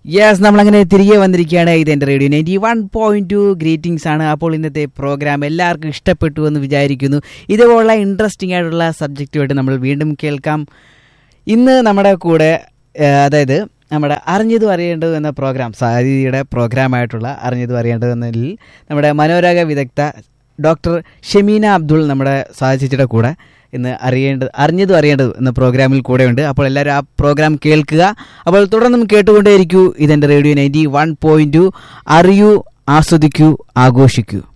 yes നമ്മളങ്ങനെ തിരികെ വന്നിരിക്കുകയാണ് ഇത് എൻ്റെ radio ninety one point two greetings ആണ് അപ്പോൾ ഇന്നത്തെ പ്രോഗ്രാം എല്ലാവർക്കും ഇഷ്ടപ്പെട്ടു എന്ന് വിചാരിക്കുന്നു ഇതുപോലുള്ള ഇൻട്രസ്റ്റിംഗ് ആയിട്ടുള്ള സബ്ജക്റ്റുമായിട്ട് നമ്മൾ വീണ്ടും കേൾക്കാം ഇന്ന് നമ്മുടെ കൂടെ ആ, അതായത് നമ്മുടെ അറിഞ്ഞതും അറിയേണ്ടതും എന്ന പ്രോഗ്രാം സാരിയുടെ പ്രോഗ്രാമായിട്ടുള്ള അറിഞ്ഞതും അറിയേണ്ടതും എന്നതിൽ നമ്മുടെ മനോരോഗ വിദഗ്ധ ഡോക്ടർ ഷെമീന അബ്ദുൾ നമ്മുടെ സാധിച്ചിയുടെ കൂടെ ഇന്ന് അറിയേണ്ടത് അറിഞ്ഞതും അറിയേണ്ടതും എന്ന പ്രോഗ്രാമിൽ കൂടെയുണ്ട് അപ്പോൾ എല്ലാവരും ആ പ്രോഗ്രാം കേൾക്കുക അപ്പോൾ തുടർന്നും കേട്ടുകൊണ്ടേയിരിക്കൂ ഇതെൻ്റെ radio ninety one point two അറിയൂ ആസ്വദിക്കൂ ആഘോഷിക്കൂ